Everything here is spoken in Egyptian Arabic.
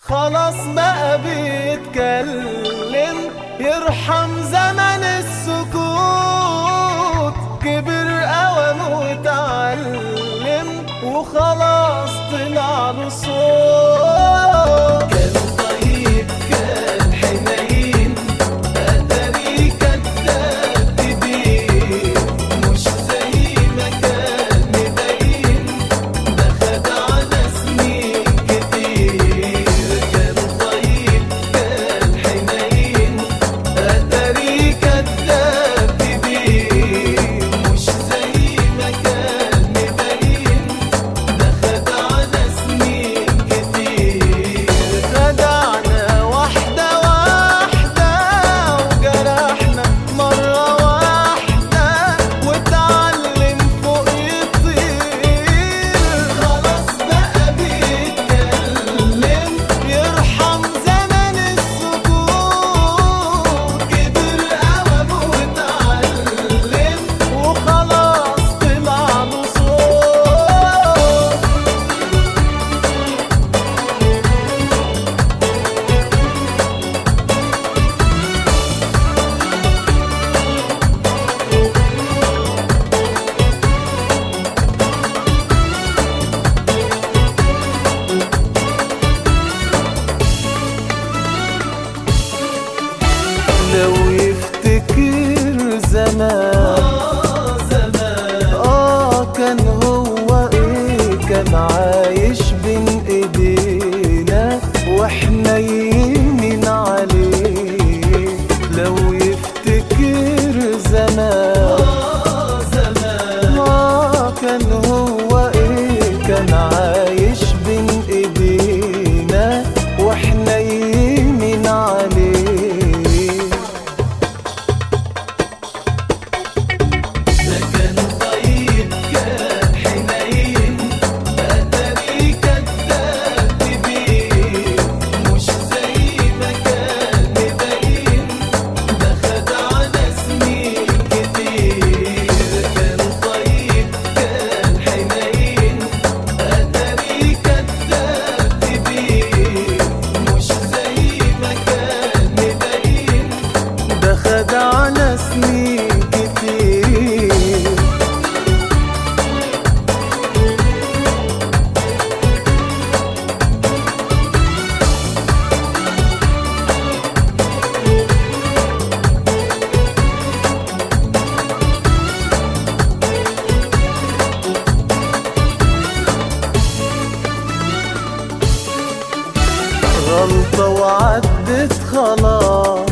خلاص بقى بيتكلم يرحم زمن السكوت كبر قوم وتعلم وخلاص طلع له صوت كان طيب كان حنين أدري كداب كبير مش زي ما كان مبين ده خد على سنين كتير كان طيب كان حنين أدري كداب كبير مش زي ما كان مبين ده خد على سنين كتير خدعنا واحدة واحدة وجرحنا مرة واحدة واتعلم فوق يطير خلاص بقى بيتكلم يرحم زمن السكوت كبر قوم واتعلم وخلاص طلع له صوت لو يفتكر زمان اه كان هو ايه كان عايش بين ايدينا واحنا يمين عليه لو يفتكر زمان اه كان هو ايه كان عايش بين ايدينا واحنا يمين عليه ده كان طيب كان حنين أدري كداب كبير مش زي ما كان مبين ده خد على سنين كتير كان طيب كان حنين أدري كداب كبير مش زي ما كان مبين ده خد على سنين كتير غلطة وعدت خلاص